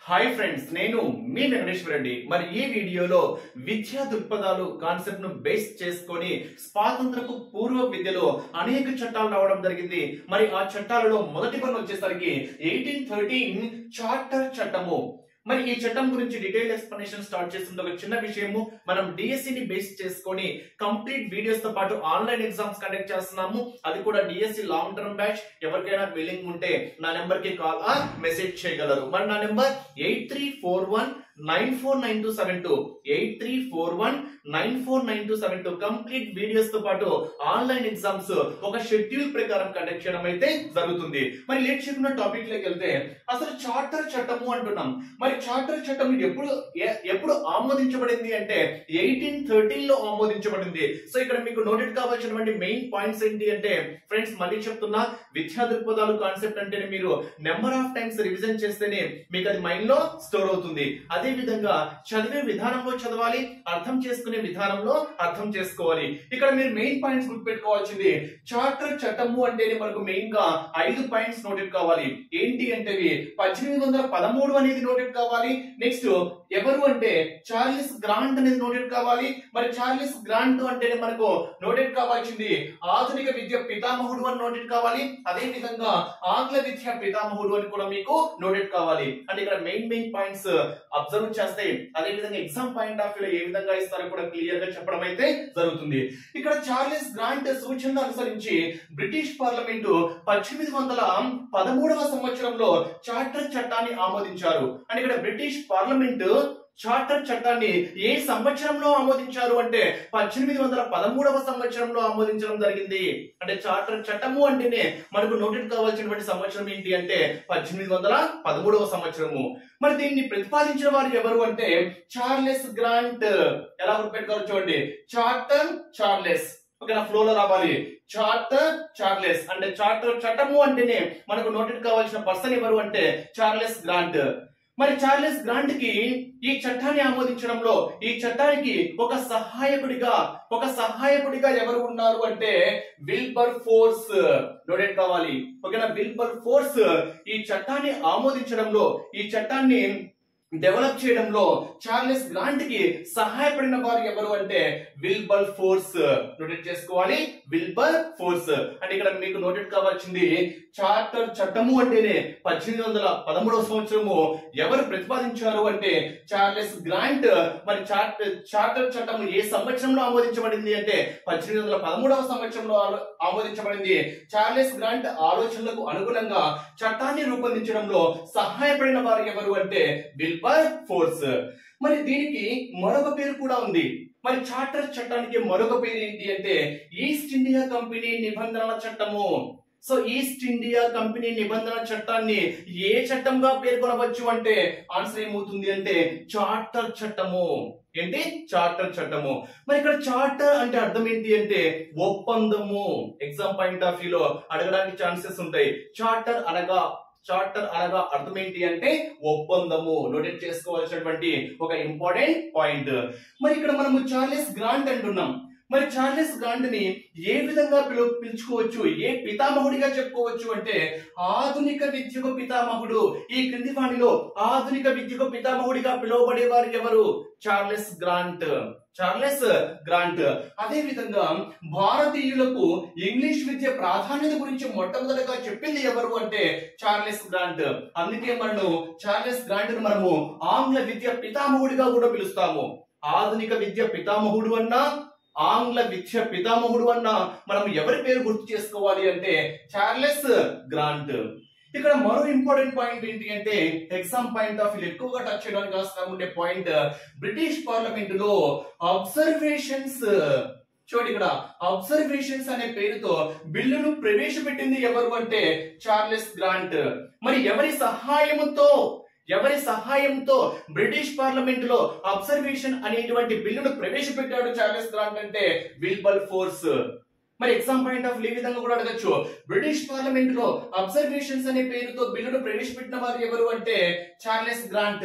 hi friends నేను మీ వెంకటేశ్వర రెడ్డి మరి ఈ వీడియోలో విద్యా దృక్పథాలు కాన్సెప్ట్ ను బేస్ చేసుకొని స్వాతంత్రపు పూర్వ విద్యలో అనేక చట్టాలు రావడం జరిగింది మరి ఆ చట్టాలలో మొదటి పని వచ్చేసరికి ఎయిటీన్ థర్టీన్ చార్టర్ చట్టము మరి ఈ చట్టం గురించి డీటెయిల్ ఎక్స్ప్లెనేషన్ స్టార్ట్ చేస్తుంది ఒక చిన్న విషయము మనం డిఎస్సి ని బేస్ చేసుకొని కంప్లీట్ వీడియోస్ తో పాటు ఆన్లైన్ ఎగ్జామ్స్ కండక్ట్ చేస్తున్నాము అది కూడా డిఎస్సి లాంగ్ టర్మ్ బ్యాచ్ ఎవరికైనా బిల్లింగ్ ఉంటే నా నెంబర్ కి కాల్ ఆర్ మెసేజ్ చేయగలరు మరి నా number eight three four one nine four nine two seven two eight three four one nine four nine two seven two complete videos తో పాటు online exams ఒక షెడ్యూల్ ప్రకారం కండక్ట్ చేయడం అయితే జరుగుతుంది మరి లేట్ చేయకుండా టాపిక్ లోకి వెళ్తే అసలు చార్టర్ చట్టము అంటున్నాం మరి చార్టర్ చట్టం ఎప్పుడు ఎ- ఎప్పుడు ఆమోదించబడింది అంటే ఎయిటీన్ థర్టీన్ లో ఆమోదించబడింది సో ఇక్కడ మీకు నోటెడ్ కావాల్సినటువంటి మెయిన్ పాయింట్స్ ఏంటి అంటే ఫ్రెండ్స్ మళ్ళీ చెప్తున్నా విద్యా దృక్పథాలు కాన్సెప్ట్ అంటేనే మీరు నెంబర్ ఆఫ్ టైమ్స్ రివిజన్ చేస్తేనే మీకు అది మైండ్ లో స్టోర్ అవుతుంది అదే విధంగా చదివే విధానంలో చదవాలి అర్థం చేసుకునే విధానంలో అర్థం చేసుకోవాలి ఇక్కడ మీరు మెయిన్ పాయింట్స్ గుర్తుపెట్టుకోవాల్సింది చార్టర్ చట్టము అంటేనే మనకు మెయిన్ గా ఐదు పాయింట్స్ నోటెడ్ కావాలి ఏంటి అంటే ఇవి పద్దెనిమిది వందల పదమూడు అనేది నోటెడ్ కావాలి నెక్స్ట్ ఎవరు అంటే చార్లెస్ గ్రాంట్ అనేది నోటెడ్ కావాలి మరి చార్లెస్ గ్రాంట్ అంటేనే మనకు నోటెడ్ కావాల్సింది ఆధునిక విద్య పితామహుడు అని నోటెడ్ కావాలి అదే విధంగా ఆంగ్ల విద్య పితామహుడు అని కూడా మీకు నోటెడ్ కావాలి అంటే ఇక్కడ మెయిన్ మెయిన్ పాయింట్స్ అబ్జర్వ్ చేస్తే అదే విధంగా ఎగ్జామ్ పాయింట్ ఆఫ్ వ్యూ ఏ విధంగా ఇస్తారో కూడా క్లియర్ గా చెప్పడం అయితే జరుగుతుంది ఇక్కడ చార్లెస్ గ్రాంట్ సూచనలు అనుసరించి బ్రిటిష్ పార్లమెంటు పద్దెనిమిది వందల పదమూడవ సంవత్సరంలో చార్టర్ చట్టాన్ని ఆమోదించారు అంటే ఇక్కడ బ్రిటిష్ పార్లమెంటు చార్టర్ చట్టాన్ని ఏ సంవత్సరంలో ఆమోదించారు అంటే పద్దెనిమిది వందల పదమూడవ సంవత్సరంలో ఆమోదించడం జరిగింది అంటే చార్టర్ చట్టము అంటేనే మనకు నోటెడ్ కావాల్సినటువంటి సంవత్సరం ఏంటి అంటే పద్దెనిమిది వందల పదమూడవ సంవత్సరము మరి దీన్ని ప్రతిపాదించిన వారు ఎవరు అంటే చార్లెస్ గ్రాంట్ ఎలా గుర్తుపెట్టుకోవాలి చూడండి చార్టర్ చార్లెస్ ఓకేనా ఫ్లో లో రావాలి చార్టర్ చార్లెస్ అంటే చార్టర్ చట్టము అంటేనే మనకు నోటెడ్ కావాల్సిన పర్సన్ ఎవరు అంటే చార్లెస్ గ్రాంట్ మరి చార్లెస్ గ్రాంట్ కి ఈ చట్టాన్ని ఆమోదించడంలో ఈ చట్టానికి ఒక సహాయకుడిగా ఒక సహాయకుడిగా ఎవరు ఉన్నారు అంటే విల్బర్ ఫోర్స్ నోటెడ్ కావాలి ఓకేనా విల్బర్ ఫోర్స్ ఈ చట్టాన్ని ఆమోదించడంలో ఈ చట్టాన్ని డెవలప్ చేయడంలో చార్లెస్ గ్రాంట్ కి సహాయపడిన వారు ఎవరు అంటే విల్బర్ ఫోర్స్ నోటెడ్ చేసుకోవాలి విల్బర్ ఫోర్స్ అంటే ఇక్కడ మీకు నోటెడ్ కావాల్సింది చార్టర్ చట్టము అంటేనే పద్దెనిమిది వందల పదమూడవ సంవత్సరము ఎవరు ప్రతిపాదించారు అంటే చార్లెస్ గ్రాంట్ మరి చార్టర్ చార్టర్ చట్టం ఏ సంవత్సరంలో ఆమోదించబడింది అంటే పద్దెనిమిది వందల పదమూడవ సంవత్సరంలో ఆలో- ఆమోదించబడింది చార్లెస్ గ్రాంట్ ఆలోచనలకు అనుగుణంగా చట్టాన్ని రూపొందించడంలో సహాయపడిన వారు ఎవరు అంటే విల్బర్ ఫోర్స్ మరి దీనికి మరొక పేరు కూడా ఉంది మరి చార్టర్ చట్టానికి మరొక పేరు ఏంటి అంటే ఈస్ట్ ఇండియా కంపెనీ నిబంధనల చట్టము సో ఈస్ట్ ఇండియా కంపెనీ నిబంధన చట్టాన్ని ఏ చట్టంగా పేర్కొనవచ్చు అంటే ఆన్సర్ ఏమవుతుంది అంటే చార్టర్ చట్టము ఏంటి చార్టర్ చట్టము మరి ఇక్కడ చార్టర్ అంటే అర్థం ఏంటి అంటే ఒప్పందము ఎగ్జామ్ పాయింట్ ఆఫ్ వ్యూ లో అడగడానికి ఛాన్సెస్ ఉంటాయి చార్టర్ అనగా చార్టర్ అనగా అర్థం ఏంటి అంటే ఒప్పందము నోటెడ్ చేసుకోవాల్సినటువంటి ఒక ఇంపార్టెంట్ పాయింట్ మరి ఇక్కడ మనము చార్లెస్ గ్రాంట్ అంటున్నాం మరి చార్లెస్ గ్రాంట్ ని ఏ విధంగా పిలు పిలుచుకోవచ్చు ఏ పితామహుడిగా చెప్పుకోవచ్చు అంటే ఆధునిక విద్యకు పితామహుడు ఈ క్రింది వాణిలో ఆధునిక విద్యకు పితామహుడిగా పిలువబడే వారు ఎవరు చార్లెస్ గ్రాంట్ చార్లెస్ గ్రాంట్ అదే విధంగా భారతీయులకు ఇంగ్లీష్ విద్య ప్రాధాన్యత గురించి మొట్టమొదటిగా చెప్పింది ఎవరు అంటే చార్లెస్ గ్రాంట్ అందుకే మనము చార్లెస్ గ్రాంట్ ను మనము ఆంగ్ల విద్య పితామహుడిగా కూడా పిలుస్తాము ఆధునిక విద్య పితామహుడు అన్నా ఆంగ్ల విద్య పితామహుడు అన్న మనం ఎవరి పేరు గుర్తు చేసుకోవాలి అంటే చార్లెస్ గ్రాంట్ ఇక్కడ మరో ఇంపార్టెంట్ పాయింట్ ఏంటి అంటే ఎగ్జామ్ పాయింట్ ఆఫ్ వ్యూ ఎక్కువగా టచ్ చేయడానికి అవసరం ఉండే పాయింట్ బ్రిటిష్ పార్లమెంట్ లో అబ్జర్వేషన్స్ చూడండి ఇక్కడ అబ్జర్వేషన్స్ అనే పేరుతో బిల్లును ప్రవేశపెట్టింది ఎవరు అంటే చార్లెస్ గ్రాంట్ మరి ఎవరి సహాయంతో ఎవరి సహాయంతో బ్రిటిష్ పార్లమెంట్ లో అబ్జర్వేషన్ అనేటువంటి బిల్లును ప్రవేశపెట్టాడు చార్లెస్ గ్రాంట్ అంటే విల్బల్ ఫోర్స్ మరి ఎగ్జామ్ పాయింట్ ఆఫ్ వ్యూ ఈ విధంగా కూడా అడగచ్చు బ్రిటిష్ పార్లమెంట్ లో అబ్జర్వేషన్స్ అనే పేరుతో బిల్లును ప్రవేశపెట్టిన వారు ఎవరు అంటే చార్లెస్ గ్రాంట్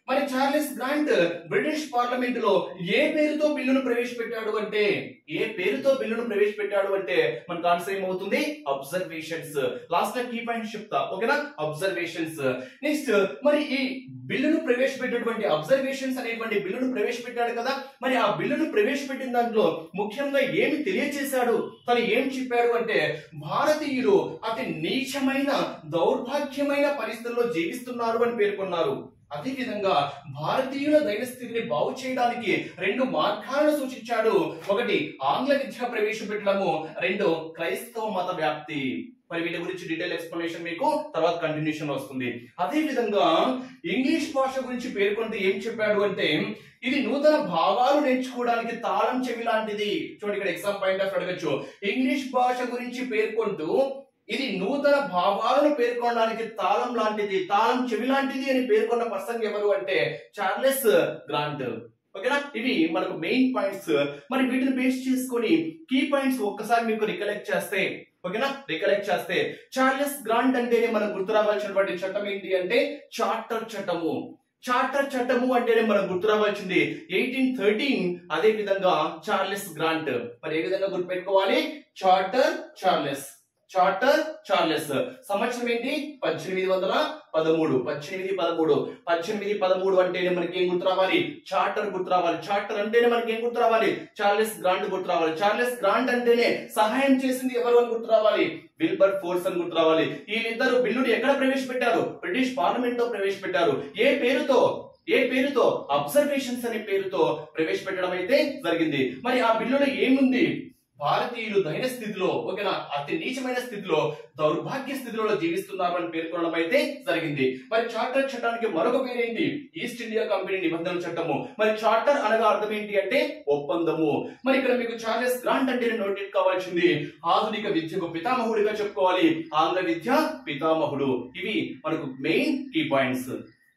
మరి చార్లెస్ గ్రాంట్ బ్రిటిష్ పార్లమెంట్ లో ఏ పేరుతో బిల్లును ప్రవేశపెట్టాడు అంటే ఏ పేరుతో బిల్లును ప్రవేశపెట్టాడు అంటే మనకు ఆన్సర్ ఏమవుతుంది అబ్జర్వేషన్స్ లాస్ట్ లో కీ పాయింట్స్ చెప్తా ఓకేనా అబ్జర్వేషన్స్ నెక్స్ట్ మరి ఈ బిల్లును ప్రవేశపెట్టినటువంటి అబ్జర్వేషన్స్ అనేటువంటి బిల్లును ప్రవేశపెట్టాడు కదా మరి ఆ బిల్లును ప్రవేశపెట్టిన దాంట్లో ముఖ్యంగా ఏమి తెలియచేశాడు తను ఏం చెప్పాడు అంటే భారతీయులు అతి నీచమైన దౌర్భాగ్యమైన పరిస్థితుల్లో జీవిస్తున్నారు అని పేర్కొన్నారు అదే విధంగా భారతీయుల దైనస్థితిని బాగు చేయడానికి రెండు మార్గాలను సూచించాడు ఒకటి ఆంగ్ల విద్య ప్రవేశపెట్టడము రెండు క్రైస్తవ మత వ్యాప్తి మరి వీటి గురించి డీటెయిల్ ఎక్స్ప్లెనేషన్ మీకు తర్వాత కంటిన్యూషన్ వస్తుంది అదే విధంగా ఇంగ్లీష్ భాష గురించి పేర్కొంటూ ఏం చెప్పాడు అంటే ఇది నూతన భావాలు నేర్చుకోవడానికి తాళం చెవి లాంటిది చూడండి ఇక్కడ ఎగ్జామ్ పాయింట్ ఆఫ్ అడగచ్చు ఇంగ్లీష్ భాష గురించి పేర్కొంటూ ఇది నూతన భావాలను పేర్కొనడానికి తాళం లాంటిది తాళం చెవి లాంటిది అని పేర్కొన్న పర్సన్ ఎవరు అంటే చార్లెస్ గ్రాంట్ ఓకేనా ఇవి మనకు మెయిన్ పాయింట్స్ మరి వీటిని బేస్ చేసుకొని కీ పాయింట్స్ ఒక్కసారి మీకు రికలెక్ట్ చేస్తే ఓకేనా రికలెక్ట్ చేస్తే చార్లెస్ గ్రాంట్ అంటేనే మనకు గుర్తు రావాల్సినటువంటి చట్టం ఏంటి అంటే చార్టర్ చట్టము చార్టర్ చట్టము అంటేనే మనం గుర్తు రావాల్సింది ఎయిటీన్ థర్టీన్ అదే విధంగా చార్లెస్ గ్రాంట్ మరి ఏ విధంగా గుర్తుపెట్టుకోవాలి చార్టర్ చార్లెస్ చార్టర్ చార్లెస్ సంవత్సరం ఏంటి పద్దెనిమిది వందల పదమూడు పద్దెనిమిది పదమూడు పద్దెనిమిది పదమూడు అంటేనే మనకి ఏం గుర్తు రావాలి చార్టర్ గుర్తు రావాలి చార్టర్ అంటేనే మనకి ఏం గుర్తు రావాలి చార్లెస్ గ్రాంట్ గుర్తు రావాలి చార్లెస్ గ్రాంట్ అంటేనే సహాయం చేసింది ఎవరు అని గుర్తు రావాలి విల్బర్ ఫోర్స్ అని గుర్తు రావాలి వీళ్ళిద్దరు బిల్లుని ఎక్కడ ప్రవేశపెట్టారు బ్రిటిష్ పార్లమెంట్ లో ప్రవేశపెట్టారు ఏ పేరుతో ఏ పేరుతో అబ్జర్వేషన్స్ అనే పేరుతో ప్రవేశపెట్టడం అయితే జరిగింది మరి ఆ బిల్లులో ఏముంది భారతీయులు దైన స్థితిలో ఓకేనా అతి నీచమైన స్థితిలో దౌర్భాగ్య స్థితిలో జీవిస్తున్నారు అని పేర్కొనడం అయితే జరిగింది మరి చార్టర్ చట్టానికి మరొక పేరేంటి ఈస్ట్ ఇండియా కంపెనీ నిబంధనల చట్టము మరి చార్టర్ అనగా అర్థం ఏంటి అంటే ఒప్పందము మరి ఇక్కడ మీకు చార్లెస్ గ్రాంట్ అంటే నోటీస్ కావాల్సింది ఆధునిక విద్యకు పితామహుడిగా చెప్పుకోవాలి ఆంగ్ల విద్య పితామహుడు ఇవి మనకు మెయిన్ కీ పాయింట్స్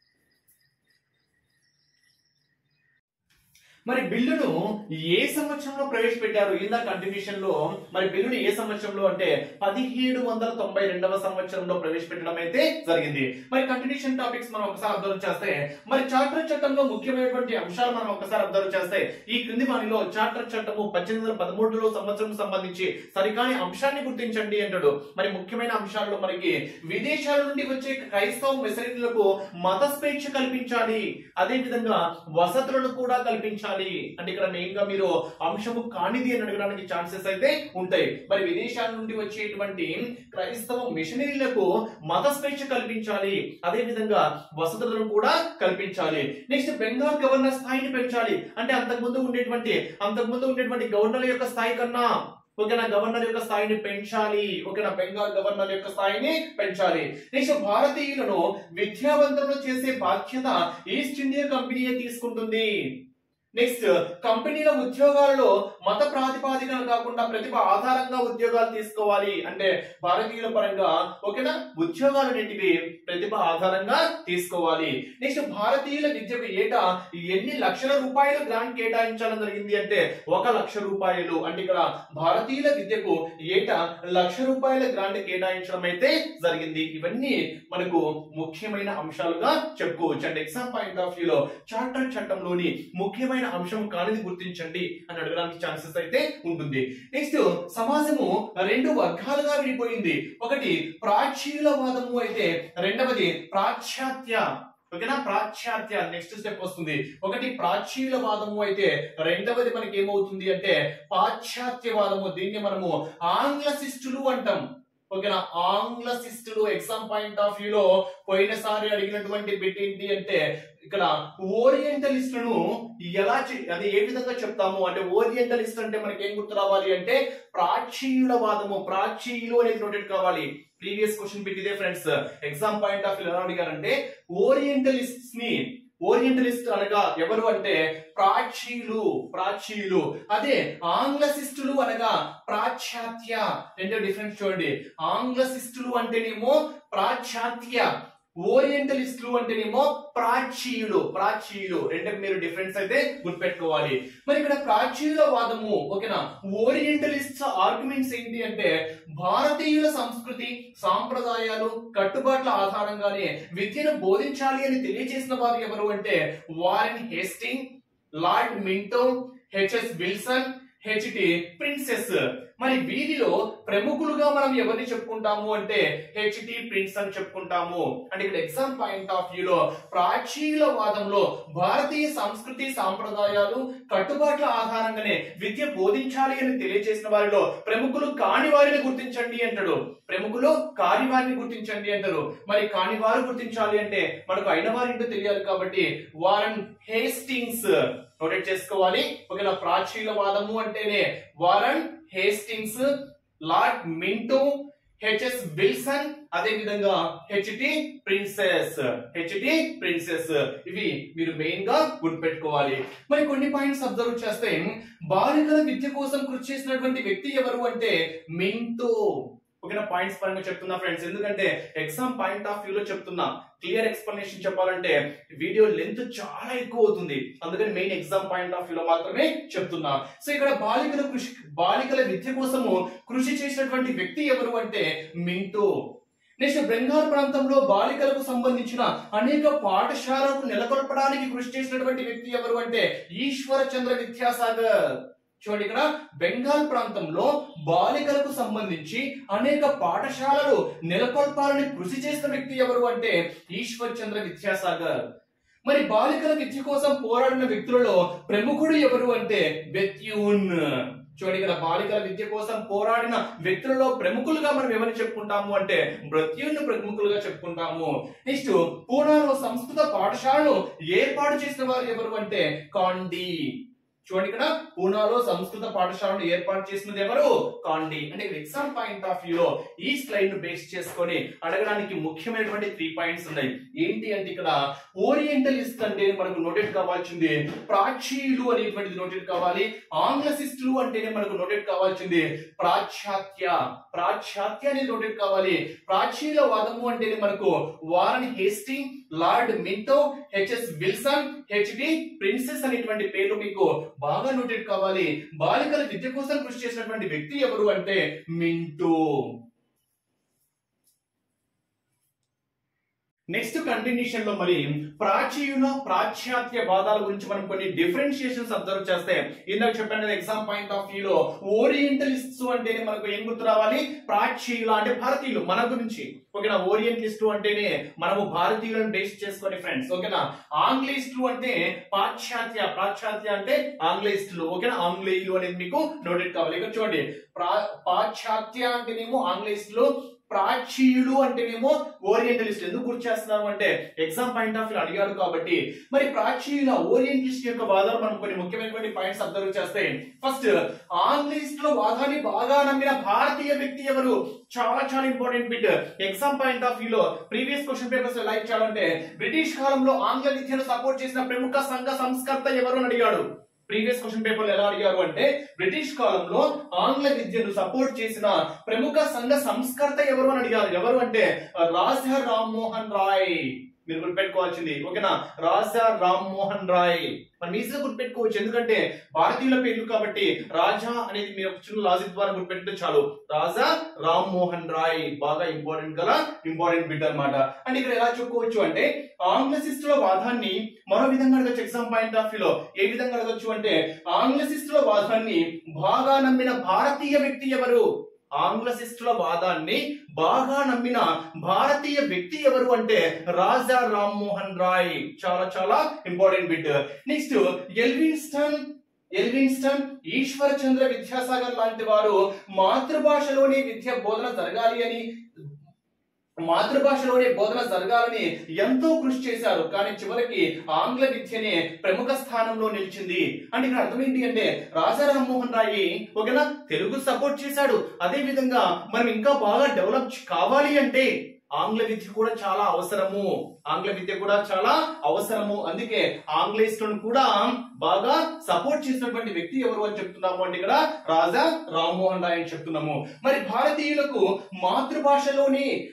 మరి బిల్లును ఏ సంవత్సరంలో ప్రవేశపెట్టారు ఇందా కంటిన్యూషన్ లో మరి బిల్లును ఏ సంవత్సరంలో అంటే పదిహేడు వందల తొంభై రెండవ సంవత్సరంలో ప్రవేశపెట్టడం అయితే జరిగింది మరి కంటిన్యూషన్ టాపిక్స్ మనం ఒకసారి అబ్జర్వ్ చేస్తే మరి చార్టర్ చట్టంలో ముఖ్యమైనటువంటి అంశాలు మనం ఒకసారి అబ్జర్వ్ చేస్తే ఈ క్రింది వాణిలో చార్టర్ చట్టము పద్దెనిమిది వందల పదమూడులో సంవత్సరం సంబంధించి సరికాని అంశాన్ని గుర్తించండి అంటాడు మరి ముఖ్యమైన అంశాల్లో మనకి విదేశాల నుండి వచ్చే క్రైస్తవ మెసరీలకు మత స్వేచ్ఛ కల్పించాలి అదే విధంగా వసతులను కూడా కల్పించాలి అంటే ఇక్కడ మెయిన్ గా మీరు అంశము కానిది అని అడగడానికి ఛాన్సెస్ అయితే ఉంటాయి మరి విదేశాల నుండి వచ్చేటువంటి క్రైస్తవ మిషనరీలకు మత స్వేచ్ఛ కల్పించాలి అదే విధంగా వసతులను కూడా కల్పించాలి నెక్స్ట్ బెంగాల్ గవర్నర్ స్థాయిని పెంచాలి అంటే అంతకుముందు ఉండేటువంటి అంతకుముందు ఉండేటువంటి గవర్నర్ యొక్క స్థాయి కన్నా ఓకేనా గవర్నర్ యొక్క స్థాయిని పెంచాలి ఓకేనా బెంగాల్ గవర్నర్ యొక్క స్థాయిని పెంచాలి నెక్స్ట్ భారతీయులను విద్యావంతులను చేసే బాధ్యత ఈస్ట్ ఇండియా కంపెనీయే తీసుకుంటుంది నెక్స్ట్ కంపెనీల ఉద్యోగాలలో మత ప్రాతిపాదికన కాకుండా ప్రతిభ ఆధారంగా ఉద్యోగాలు తీసుకోవాలి అంటే భారతీయుల పరంగా ఓకేనా ఉద్యోగాలు అనేటివి ప్రతిభ ఆధారంగా తీసుకోవాలి నెక్స్ట్ భారతీయుల విద్యకు ఏటా ఎన్ని లక్షల రూపాయల గ్రాంట్ కేటాయించాలని జరిగింది అంటే ఒక లక్ష రూపాయలు అంటే ఇక్కడ భారతీయుల విద్యకు ఏటా లక్ష రూపాయల గ్రాంట్ కేటాయించడం అయితే జరిగింది ఇవన్నీ మనకు ముఖ్యమైన అంశాలుగా చెప్పుకోవచ్చు అంటే ఎగ్జామ్ పాయింట్ ఆఫ్ వ్యూలో చార్టర్ చట్టంలోని ముఖ్యమైన అంశం కానిది గుర్తించండి అని అడగడానికి ఛాన్సెస్ అయితే ఉంటుంది నెక్స్ట్ సమాజము రెండు వర్గాలుగా విడిపోయింది ఒకటి ప్రాచీనవాదము అయితే రెండవది పాశ్చాత్య ఓకేనా ప్రాచ్యాత్య నెక్స్ట్ స్టెప్ వస్తుంది ఒకటి ప్రాచీనవాదము అయితే రెండవది మనకి ఏమవుతుంది అంటే పాశ్చాత్యవాదము దీన్ని మనము ఆంగ్ల శిష్టులు అంటాం ఓకేనా ఆంగ్ల శిష్టులు ఎగ్జామ్ పాయింట్ ఆఫ్ వ్యూలో పోయినసారి అడిగినటువంటి బిట్ ఏంటి అంటే ఇక్కడ ఓరియంటలిస్టులను ఎలా చే- అది ఏ విధంగా చెప్తాము అంటే ఓరియంటలిస్ట్ అంటే మనకి ఏం గుర్తు రావాలి అంటే ప్రాచీన వాదము ప్రాచీయులు అనేది నోటెడ్ కావాలి ప్రీవియస్ క్వశ్చన్ బిట్ ఇదే friends exam point of view ఎలా అడిగారంటే ఓరియంటలిస్ట్స్ ని ఓరియంటలిస్ట్ అనగా ఎవరు అంటే ప్రాచీయులు ప్రాచీయులు అదే ఆంగ్ల శిష్టులు అనగా పాశ్చాత్య రెండో డిఫరెన్స్ చూడండి ఆంగ్ల శిష్టులు అంటేనేమో పాశ్చాత్య ఓరియంటలిస్టులు అంటేనేమో ప్రాచీయులు ప్రాచీయులు రెండుకి మీరు డిఫరెన్స్ అయితే గుర్తుపెట్టుకోవాలి మరి ఇక్కడ ప్రాచీయుల వాదము ఓకేనా ఓరియంటలిస్ట్ ఆర్గ్యుమెంట్స్ ఏంటి అంటే భారతీయుల సంస్కృతి సాంప్రదాయాలు కట్టుబాట్ల ఆధారంగానే విద్యను బోధించాలి అని తెలియజేసిన వారు ఎవరు అంటే Warren Hasting lord Minto HS Wilson HT Prinsep మరి వీరిలో ప్రముఖులుగా మనం ఎవరిని చెప్పుకుంటాము అంటే హెచ్టి ప్రిన్స్ అని చెప్పుకుంటాము అంటే ఇక్కడ ఎగ్జామ్ పాయింట్ ఆఫ్ వ్యూలో ప్రాచీన వాదంలో భారతీయ సంస్కృతి సాంప్రదాయాలు కట్టుబాట్ల ఆధారంగానే విద్య బోధించాలి అని తెలియజేసిన వారిలో ప్రముఖులు కాని వారిని గుర్తించండి అంటాడు ప్రముఖులు కాని వారిని గుర్తించండి అంటారు మరి కాని వారు గుర్తించాలి అంటే మనకు అయిన వారి ఏంటో తెలియాలి కాబట్టి వారన్ హేస్టింగ్స్ నోటెట్ చేసుకోవాలి ఒకవేళ ప్రాచీన వాదము అంటేనే Warren Hastings lord Minto HS Wilson అదే విధంగా హెచ్టి ప్రిన్సెస్ హెచ్టి ప్రిన్సెస్ ఇవి మీరు మెయిన్ గా గుర్తుపెట్టుకోవాలి మరి కొన్ని పాయింట్స్ అబ్జర్వ్ చేస్తే బాలికల విద్య కోసం కృషి చేసినటువంటి వ్యక్తి ఎవరు అంటే మింటో ఓకేనా పాయింట్స్ పరంగా చెప్తున్నా ఫ్రెండ్స్ ఎందుకంటే ఎగ్జామ్ పాయింట్ ఆఫ్ వ్యూ లో చెప్తున్నా క్లియర్ ఎక్స్ప్లెనేషన్ చెప్పాలంటే వీడియో లెంత్ చాలా ఎక్కువ అవుతుంది అందుకని main exam point of view లో మాత్రమే చెప్తున్నా సో ఇక్కడ బాలికల కృషి బాలికల విద్య కోసము కృషి చేసినటువంటి వ్యక్తి ఎవరు అంటే మింటో నెక్స్ట్ బెంగాల్ ప్రాంతంలో బాలికలకు సంబంధించిన అనేక పాఠశాలకు నెలకొల్పడానికి కృషి చేసినటువంటి వ్యక్తి ఎవరు అంటే ఈశ్వర చంద్ర విద్యాసాగర్ చూడండి ఇక్కడ బెంగాల్ ప్రాంతంలో బాలికలకు సంబంధించి అనేక పాఠశాలలు నెలకొల్పాలని కృషి చేసిన వ్యక్తి ఎవరు అంటే ఈశ్వర్ చంద్ర విద్యాసాగర్ మరి బాలికల విద్య కోసం పోరాడిన వ్యక్తులలో ప్రముఖుడు ఎవరు అంటే బెత్యూన్ చూడండి ఇక్కడ బాలికల విద్య కోసం పోరాడిన వ్యక్తులలో ప్రముఖులుగా మనం ఎవరిని చెప్పుకుంటాము అంటే మృత్యుని ప్రముఖులుగా చెప్పుకుంటాము నెక్స్ట్ పూనాలో సంస్కృత పాఠశాలను ఏర్పాటు చేసిన వారు ఎవరు అంటే కాండి చూడండి ఇక్కడ పూనాలో సంస్కృత పాఠశాలను ఏర్పాటు చేసినది ఎవరు కాండి అంటే ఇక్కడ ఎగ్జామ్ పాయింట్ ఆఫ్ వ్యూ లో ఈ స్లైడ్ ను బేస్ చేసుకొని అడగడానికి ముఖ్యమైనటువంటి త్రీ పాయింట్స్ ఉన్నాయి ఏంటి అంటే ఇక్కడ ఓరియంటలిస్ట్ అంటే మనకు నోటెడ్ కావాల్సింది ప్రాచీయులు అనేటువంటిది నోటెడ్ కావాలి ఆంగ్లసిస్టులు అంటేనే మనకు నోటెడ్ కావాల్సింది ప్రాచ్యాత్య ప్రాచ్యాత్య అనేది నోటెడ్ కావాలి ప్రాచీన వాదము అంటేనే మనకు Warren Hasting lord Minto HS Wilson HD Prinsep అనేటువంటి పేర్లు మీకు బాగా నోటెడ్ కావాలి బాలికల విద్య కోసం కృషి చేసినటువంటి వ్యక్తి ఎవరు అంటే మింటో నెక్స్ట్ కంటిన్యూషన్ లో మరి ప్రాచీన ప్రాచ్యాత్య వాదాల గురించి మనం కొన్ని డిఫరెన్షియేషన్స్ అబ్జర్వ్ చేస్తే ఇందాక చెప్పాను కదా ఎగ్జామ్ పాయింట్ ఆఫ్ వ్యూ లో ఓరియంటలిస్ట్స్ అంటేనే మనకు ఏం గుర్తు రావాలి ప్రాచీయులు అంటే భారతీయులు మన గురించి ఓకేనా ఓరియంటలిస్టు అంటేనే మనము భారతీయులను బేస్ చేసుకొని ఫ్రెండ్స్ ఓకేనా ఆంగ్లేయిస్టులు అంటే పాశ్చాత్య పాశ్చాత్య అంటే ఆంగ్లేయిస్టులు ఓకేనా ఆంగ్లేయులు అనేది మీకు నోటెడ్ కావాలి ఇక్కడ చూడండి ప్రా పాశ్చాత్య అంటేనేమో ఆంగ్లేయిస్టులు ప్రాచీయులు అంటేనేమో ఓరియంటలిస్ట్ ఎందుకు గుర్తు చేస్తున్నాము అంటే ఎగ్జామ్ పాయింట్ ఆఫ్ వ్యూ అడిగారు కాబట్టి మరి ప్రాచీన ఓరియంటలిస్ట్ యొక్క వాదాలు మనం కొన్ని ముఖ్యమైనటువంటి పాయింట్స్ అబ్జర్వ్ చేస్తే ఫస్ట్ ఆంగ్లీస్ట్ లో వాదాన్ని బాగా నమ్మిన భారతీయ వ్యక్తి ఎవరు చాలా చాలా important bit exam point of view లో ప్రీవియస్ క్వశ్చన్ పేపర్స్ లైక్ చేయాలంటే బ్రిటిష్ కాలంలో ఆంగ్ల విద్యను సపోర్ట్ చేసిన ప్రముఖ సంఘ సంస్కర్త ఎవరు అని అడిగాడు ప్రీవియస్ క్వశ్చన్ పేపర్ ఎలా అడిగారు అంటే బ్రిటిష్ కాలంలో ఆంగ్ల విద్యను సపోర్ట్ చేసిన ప్రముఖ సంఘ సంస్కర్త ఎవరు అని అడిగారు ఎవరు అంటే రాజా రామ్మోహన్ రాయ్ మీరు గుర్తుపెట్టుకోవాల్సింది ఓకేనా రాజా రామ్మోహన్ రాయ్ మనం ఈజీగా గుర్తుపెట్టుకోవచ్చు ఎందుకంటే భారతీయుల పేర్లు కాబట్టి రాజా అనేది మీరు ఒక చిన్న లాజిక్ ద్వారా గుర్తుపెట్టితే చాలు రాజా రామ్మోహన్ రాయ్ బాగా ఇంపార్టెంట్ గల ఇంపార్టెంట్ బిట్ అన్నమాట అండ్ ఇక్కడ ఎలా చెప్పుకోవచ్చు అంటే ఆంగ్లసిస్టుల వాదాన్ని మరో విధంగా అడగచ్చు ఎగ్జామ్ పాయింట్ ఆఫ్ వ్యూ లో ఏ విధంగా అడగచ్చు అంటే ఆంగ్లసిస్టుల వాదాన్ని బాగా నమ్మిన భారతీయ వ్యక్తి ఎవరు ఆంగ్లసిస్టుల వాదాన్ని బాగా నమ్మిన భారతీయ వ్యక్తి ఎవరు అంటే రాజా రామ్మోహన్ రాయ్ చాలా చాలా important bit next Elphinstone Elphinstone Ishwar Chandra Vidyasagar లాంటి వారు మాతృభాషలోని విద్య బోధన జరగాలి అని మాతృభాషలోనే బోధన జరగాలని ఎంతో కృషి చేశారు కానీ చివరికి ఆంగ్ల విద్యనే ప్రముఖ స్థానంలో నిలిచింది అంటే ఇక్కడ అర్థం ఏంటి అంటే రాజా రామ్మోహన్ రాయి ఓకేనా తెలుగు సపోర్ట్ చేశాడు అదే విధంగా మనం ఇంకా బాగా డెవలప్ కావాలి అంటే ఆంగ్ల విద్య కూడా చాలా అవసరము ఆంగ్ల విద్య కూడా చాలా అవసరము అందుకే ఆంగ్లేయులను కూడా బాగా సపోర్ట్ చేసినటువంటి వ్యక్తి ఎవరు అని చెప్తున్నాము అంటే ఇక్కడ రాజా రామ్మోహన్ రాయ్ అని చెప్తున్నాము మరి భారతీయులకు మాతృభాషలోని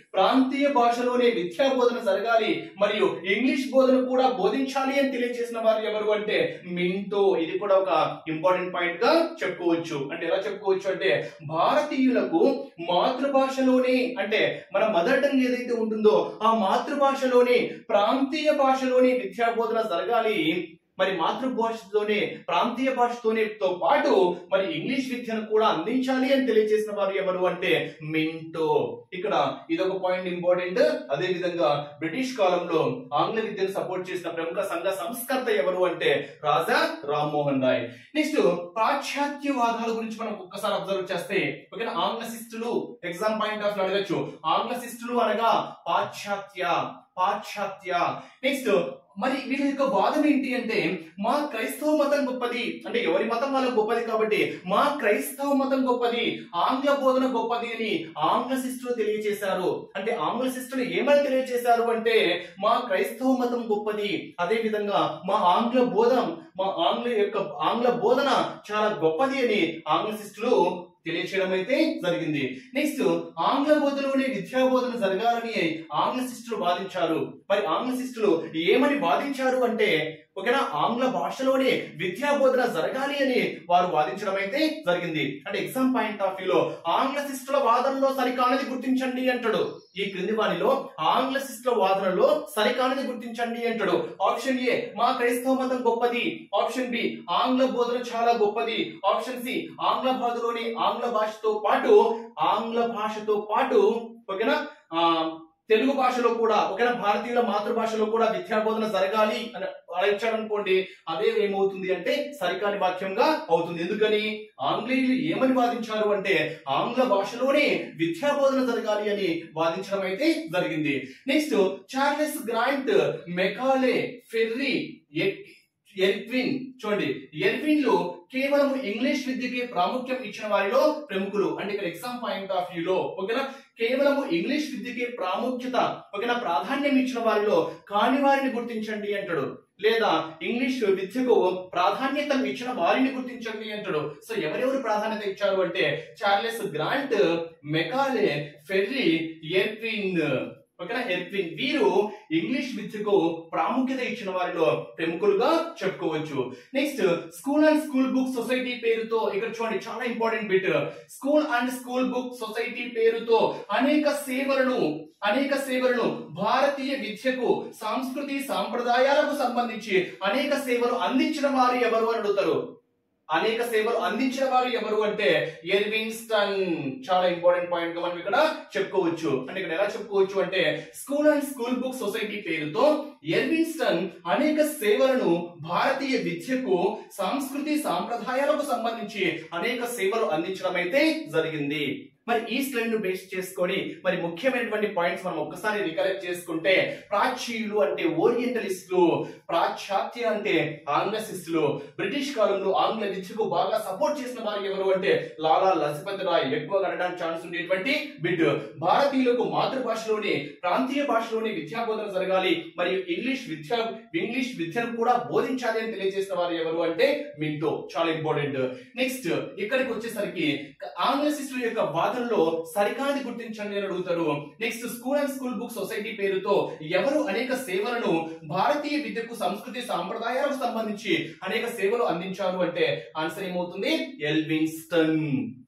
ప్రాంతీయ భాషలోనే విద్యా బోధన జరగాలి మరియు ఇంగ్లీష్ బోధన కూడా బోధించాలి అని తెలియజేసిన వారు ఎవరు అంటే మింటో ఇది కూడా ఒక ఇంపార్టెంట్ పాయింట్ గా చెప్పుకోవచ్చు అంటే ఎలా చెప్పుకోవచ్చు అంటే భారతీయులకు మాతృభాషలోనే అంటే మన మదర్ టంగ్ ఏదైతే ఉంటుందో ఆ మాతృభాషలోనే ప్రాంతీయ భాషలోనే విద్యా బోధన జరగాలి మరి మాతృభాషతోనే ప్రాంతీయ భాషతోనే తో పాటు మరి ఇంగ్లీష్ విద్యను కూడా అందించాలి అని తెలియజేసిన వారు ఎవరు అంటే మింటో ఇక్కడ ఇదొక పాయింట్ ఇంపార్టెంట్ అదే విధంగా బ్రిటిష్ కాలంలో ఆంగ్ల విద్యను సపోర్ట్ చేసిన ప్రముఖ సంఘ సంస్కర్త ఎవరు అంటే రాజా రామ్మోహన్ రాయ్ నెక్స్ట్ పాశ్చాత్యవాదాల గురించి మనం ఒక్కసారి అబ్జర్వ్ చేస్తే ఓకేనా ఆంగ్ల శిస్తులు ఎగ్జామ్ పాయింట్ ఆఫ్ అడగచ్చు ఆంగ్ల శిస్తులు అనగా పాశ్చాత్య పాశ్చాత్య నెక్స్ట్ మరి వీళ్ళ యొక్క వాదన ఏంటి అంటే మా క్రైస్తవ మతం గొప్పది అంటే ఎవరి మతం వాళ్ళ గొప్పది కాబట్టి మా క్రైస్తవ మతం గొప్పది ఆంగ్ల బోధన గొప్పది అని ఆంగ్ల శిష్యులు తెలియజేశారు అంటే ఆంగ్ల శిష్యులు ఏమని తెలియజేశారు అంటే మా క్రైస్తవ మతం గొప్పది అదే విధంగా మా ఆంగ్ల బోధన మా ఆంగ్ల యొక్క ఆంగ్ల బోధన చాలా గొప్పది అని ఆంగ్ల శిష్యులు తెలియచేయడం అయితే జరిగింది నెక్స్ట్ ఆంగ్ల బోధనలోనే విద్యా బోధన జరగాలని ఆంగ్ల శిష్యులు వాదించారు మరి ఆంగ్ల శిష్యులు ఏమని వాదించారు అంటే ఓకేనా ఆంగ్ల భాషలోనే విద్యా బోధన జరగాలి అని వారు వాదించడం అయితే జరిగింది అంటే ఎగ్జామ్ పాయింట్ ఆఫ్ వ్యూలో ఆంగ్ల శిష్యుల వాదనలో సరికానిది గుర్తించండి అంటాడు ఈ క్రింది వానిలో ఆంగ్ల శిష్యుల వాదనలో సరికానిది గుర్తించండి అంటాడు ఆప్షన్ ఏ మా క్రైస్తవ మతం గొప్పది ఆప్షన్ బి ఆంగ్ల బోధన చాలా గొప్పది ఆప్షన్ సి ఆంగ్ల భాషలోని ఆంగ్ల భాషతో పాటు ఆంగ్ల భాషతో పాటు ఓకేనా ఆ తెలుగు భాషలో కూడా ఓకేనా భారతీయుల మాతృభాషలో కూడా విద్యా బోధన జరగాలి అని అలా ఇచ్చాడు అనుకోండి అదే ఏమవుతుంది అంటే సరికాని వాక్యంగా అవుతుంది ఎందుకని ఆంగ్లేయులు ఏమని వాదించారు అంటే ఆంగ్ల భాషలోనే విద్యా బోధన జరగాలి అని వాదించడం అయితే జరిగింది next Charles Grant Macaulay Ferry ఎక్- ఎర్విన్ చూడండి ఎర్విన్ లో కేవలం ఇంగ్లీష్ విద్యకి ప్రాముఖ్యం ఇచ్చిన వారిలో ప్రముఖులు అంటే ఇక్కడ ఎగ్జామ్ పాయింట్ ఆఫ్ వ్యూ లో ఓకేనా కేవలం ఇంగ్లీష్ విద్యకి ప్రాముఖ్యత ఓకేనా ప్రాధాన్యం ఇచ్చిన వారిలో కాని వారిని గుర్తించండి అంటాడు లేదా ఇంగ్లీష్ విద్యకు ప్రాధాన్యత ఇచ్చిన వారిని గుర్తించండి అంటాడు సో ఎవరెవరు ప్రాధాన్యత ఇచ్చారు అంటే Charles Grant Macaulay Ferry Irwin ఓకేనా ఎర్విన్ వీరు ఇంగ్లీష్ విద్యకు ప్రాముఖ్యత ఇచ్చిన వారిలో ప్రముఖులుగా చెప్పుకోవచ్చు next school and school book society పేరుతో ఇక్కడ చూడండి చాలా important bit school and school book society పేరుతో అనేక సేవలను అనేక సేవలను భారతీయ విద్యకు సంస్కృతి సాంప్రదాయాలకు సంబంధించి అనేక సేవలు అందించిన వారు ఎవరు అని అడుగుతారు అనేక సేవలు అందించిన వారు ఎవరు అంటే ఎర్వింగ్స్టన్ చాలా ఇంపార్టెంట్ పాయింట్ గా మనం ఇక్కడ చెప్పుకోవచ్చు అంటే ఇక్కడ ఎలా చెప్పుకోవచ్చు అంటే school and school book society పేరుతో ఎర్విన్స్టన్ అనేక సేవలను భారతీయ విద్యకు సంస్కృతి సాంప్రదాయాలకు సంబంధించి అనేక సేవలు అందించడం అయితే జరిగింది మరి ఈ స్లైడ్ ను బేస్ చేసుకొని మరి ముఖ్యమైనటువంటి పాయింట్స్ మనం ఒక్కసారి రికలెక్ట్ చేసుకుంటే ప్రాచ్యులు అంటే ఓరియంటలిస్టులు పాశ్చాత్య అంటే ఆంగ్ల శిస్తులు బ్రిటిష్ కాలంలో ఆంగ్ల విద్యకు బాగా సపోర్ట్ చేసిన వారు ఎవరు అంటే లాలా లజపతి రాయ్ ఎక్కువగా అనడానికి ఛాన్స్ ఉండేటువంటి బిడ్ భారతీయులకు మాతృభాషలోనే ప్రాంతీయ భాషలోనే విద్యా బోధన జరగాలి మరియు ఇంగ్లీష్ విద్య ఇంగ్లీష్ విద్యను కూడా బోధించాలి అని తెలియజేసిన వారు ఎవరు అంటే మింటో చాలా ఇంపార్టెంట్ నెక్స్ట్ ఇక్కడికి వచ్చేసరికి ఆంగ్ల శిష్యుల యొక్క వాదనలో సరికాని గుర్తించండి అని అడుగుతారు next school and school book society పేరుతో ఎవరు అనేక సేవలను భారతీయ విద్యకు సంస్కృతి సాంప్రదాయాలకు సంబంధించి అనేక సేవలు అందించారు అంటే ఆన్సర్ ఏమవుతుంది ఎల్విన్స్టన్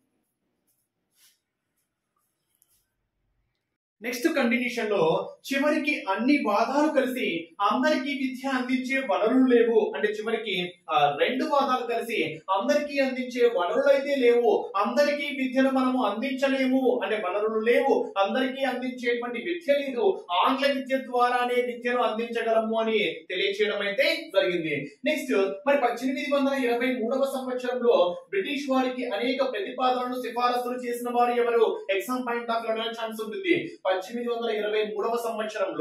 నెక్స్ట్ కంటిన్యూషన్ లో చివరికి అన్ని వాదాలు కలిసి అందరికీ విద్య అందించే వనరులు లేవు అంటే చివరికి ఆ, రెండు వాదాలు కలిసి అందరికీ అందించే వనరులు అయితే లేవు అందరికీ విద్యను మనము అందించలేము అంటే వనరులు లేవు అందరికీ అందించేటువంటి విద్య లేదు ఆంగ్ల విద్య ద్వారానే విద్యను అందించగలము అని తెలియచేయడం అయితే జరిగింది నెక్స్ట్ మరి పద్దెనిమిది వందల ఇరవై మూడవ సంవత్సరంలో బ్రిటిష్ వారికి అనేక ప్రతిపాదనలు సిఫారసులు చేసిన వారు ఎవరు ఎగ్జామ్ పాయింట్ ఆఫ్ ఛాన్స్ ఉంటుంది పద్దెనిమిది వందల ఇరవై మూడవ సంవత్సరంలో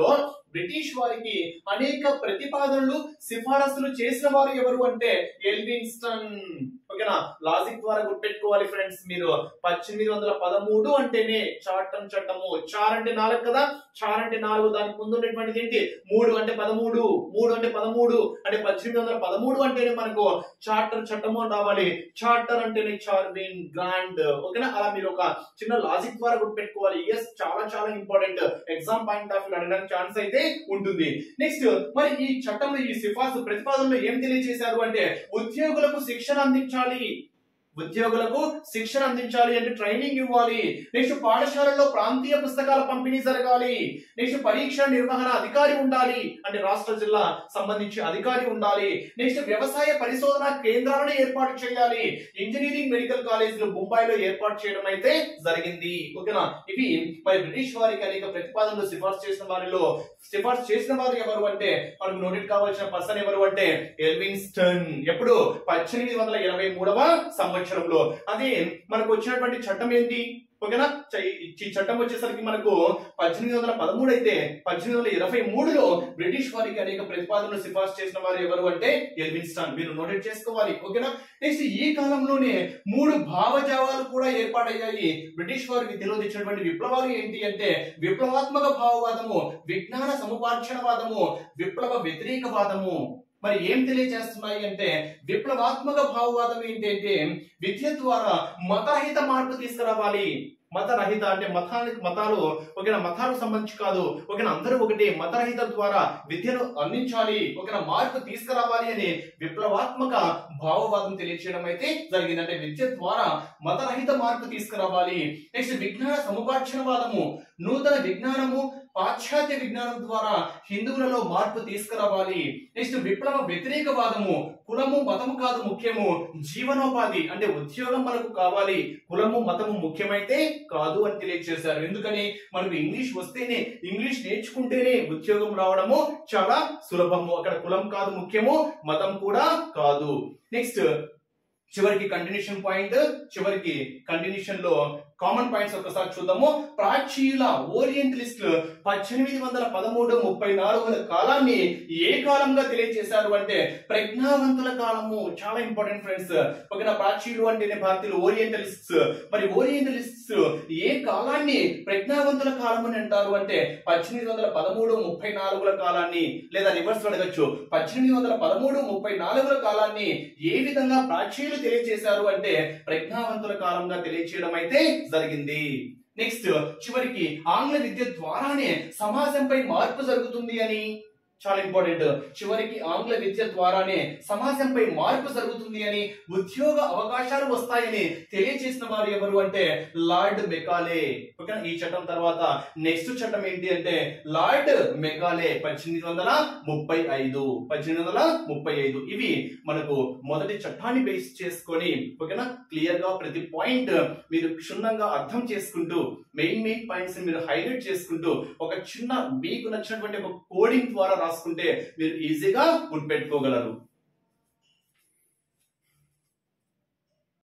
బ్రిటిష్ వారికి అనేక ప్రతిపాదనలు సిఫారసులు చేసిన వారు ఎవరు అంటే ఎల్విన్స్టన్ ఓకేనా లాజిక్ ద్వారా గుర్తుపెట్టుకోవాలి ఫ్రెండ్స్ మీరు పద్దెనిమిది వందల పదమూడు అంటేనే చార్టన్ చట్టము చార్ అంటే నాలుగు కదా చార్ అంటే నాలుగు దానికి ముందు ఉన్నటువంటిది ఏంటి మూడు అంటే పదమూడు మూడు అంటే పదమూడు అంటే పద్దెనిమిది వందల పదమూడు అంటేనే మనకు చార్టర్ చట్టము అని రావాలి చార్టర్ అంటేనే చార్విన్ గ్రాండ్ ఓకేనా అలా మీరు ఒక చిన్న లాజిక్ ద్వారా గుర్తుపెట్టుకోవాలి ఎస్ చాలా చాలా important exam point of view అడగడానికి ఛాన్స్ అయితే ఉంటుంది నెక్స్ట్ మరి ఈ చట్టంలో ఈ సిఫార్సు ప్రతిపాదనలో ఏం తెలియజేశారు అంటే ఉద్యోగులకు శిక్షణ అందించాలి ఉద్యోగులకు శిక్షణ అందించాలి అంటే ట్రైనింగ్ ఇవ్వాలి నెక్స్ట్ పాఠశాలల్లో ప్రాంతీయ పుస్తకాల పంపిణీ జరగాలి నెక్స్ట్ పరీక్ష నిర్వహణ అధికారి ఉండాలి అంటే రాష్ట్ర జిల్లా సంబంధించి అధికారి ఉండాలి నెక్స్ట్ వ్యవసాయ పరిశోధన కేంద్రాలను ఏర్పాటు చేయాలి ఇంజనీరింగ్ మెడికల్ కాలేజీలు ముంబైలో ఏర్పాటు చేయడం అయితే జరిగింది ఓకేనా ఇవి మరి బ్రిటిష్ వారికి అనేక ప్రతిపాదనలు సిఫార్సు చేసిన వారిలో సిఫార్సు చేసిన వారు ఎవరు అంటే మనకు నోటెడ్ కావాల్సిన పర్సన్ ఎవరు అంటే ఎల్విన్స్టన్ ఎప్పుడు పద్దెనిమిది వందల ఇరవై మూడవ సంవత్సరంలో అదే మనకు వచ్చినటువంటి చట్టం ఏంటి ఓకేనా చ- ఈ చట్టం వచ్చేసరికి మనకు పద్దెనిమిది వందల పదమూడు అయితే పద్దెనిమిది వందల ఇరవై మూడులో బ్రిటిష్ వారికి అనేక ప్రతిపాదనలు సిఫార్సు చేసిన వారు ఎవరు అంటే ఎల్విన్స్టన్ మీరు నోటెడ్ చేసుకోవాలి ఓకేనా నెక్స్ట్ ఈ కాలంలోనే మూడు భావజావాలు కూడా ఏర్పాటయ్యాయి బ్రిటిష్ వారికి తెలియదిచ్చినటువంటి విప్లవాలు ఏంటి అంటే విప్లవాత్మక భావవాదము విజ్ఞాన సముపార్జనవాదము విప్లవ వ్యతిరేకవాదము మరి ఏం తెలియజేస్తున్నాయి అంటే విప్లవాత్మక భావవాదం ఏంటంటే విద్య ద్వారా మతరహిత మార్పు తీసుకురావాలి మతరహిత అంటే మతానికి మతాలు ఒక మతాలకు సంబంధించి కాదు ఒక అందరూ ఒకటి మతరహిత ద్వారా విద్యను అందించాలి ఒక మార్పు తీసుకురావాలి అని విప్లవాత్మక భావవాదం తెలియచేయడం అయితే జరిగింది అంటే విద్య ద్వారా మతరహిత మార్పు తీసుకురావాలి నెక్స్ట్ విజ్ఞాన సముపార్జనవాదము నూతన విజ్ఞానము పాశ్చాత్య విజ్ఞానం ద్వారా హిందువులలో మార్పు తీసుకురావాలి నెక్స్ట్ విప్లవ వ్యతిరేకవాదము కులము మతము కాదు ముఖ్యము జీవనోపాధి అంటే ఉద్యోగం మనకు కావాలి కులము మతము ముఖ్యమైతే కాదు అని తెలియజేశారు ఎందుకని మనకు ఇంగ్లీష్ వస్తేనే ఇంగ్లీష్ నేర్చుకుంటేనే ఉద్యోగం రావడము చాలా సులభము అక్కడ కులం కాదు ముఖ్యము మతం కూడా కాదు నెక్స్ట్ చివరికి కంటిన్యూషన్ పాయింట్ చివరికి కంటిన్యూషన్ లో కామన్ పాయింట్స్ ఒకసారి చూద్దాము ప్రాచీన ఓరియంటలిస్ట్ పద్దెనిమిది వందల పదమూడు ముప్పై నాలుగుల కాలాన్ని ఏ కాలంగా తెలియజేశారు అంటే ప్రజ్ఞావంతుల కాలము చాలా ఇంపార్టెంట్ ఫ్రెండ్స్ ఒక ప్రాచీలు అంటేనే భారతీయులు ఓరియంటలిస్ట్స్ మరి ఓరియంటలిస్ట్స్ ఏ కాలాన్ని ప్రజ్ఞావంతుల కాలం అని అంటారు అంటే పద్దెనిమిది వందల పదమూడు ముప్పై నాలుగుల కాలాన్ని లేదా రివర్స్ అడగచ్చు పద్దెనిమిది వందల పదమూడు ముప్పై నాలుగుల కాలాన్ని ఏ విధంగా ప్రాచీలు తెలియజేశారు అంటే ప్రజ్ఞావంతుల కాలంగా తెలియచేయడం అయితే జరిగింది నెక్స్ట్ చివరికి ఆంగ్ల విద్య ద్వారానే సమాజంపై మార్పు జరుగుతుంది అని చాలా ఇంపార్టెంట్ చివరికి ఆంగ్ల విద్య ద్వారానే సమాజంపై మార్పు జరుగుతుంది అని ఉద్యోగ అవకాశాలు వస్తాయని తెలియజేసిన వారు ఎవరు అంటే లార్డ్ మెకాలే ఓకేనా ఈ చట్టం తర్వాత నెక్స్ట్ చట్టం ఏంటి అంటే లార్డ్ మెకాలే పద్దెనిమిది వందల ముప్పై ఐదు పద్దెనిమిది వందల ముప్పై ఐదు ఇవి మనకు మొదటి చట్టాన్ని బేస్ చేసుకొని ఓకేనా క్లియర్ గా ప్రతి పాయింట్ మీరు క్షుణ్ణంగా అర్థం చేసుకుంటూ మెయిన్ మెయిన్ పాయింట్స్ మీరు హైలైట్ చేసుకుంటూ ఒక చిన్న మీకు నచ్చినటువంటి ఒక కోడింగ్ ద్వారా రాసుకుంటే మీరు ఈజీగా గుర్తుపెట్టుకోగలరు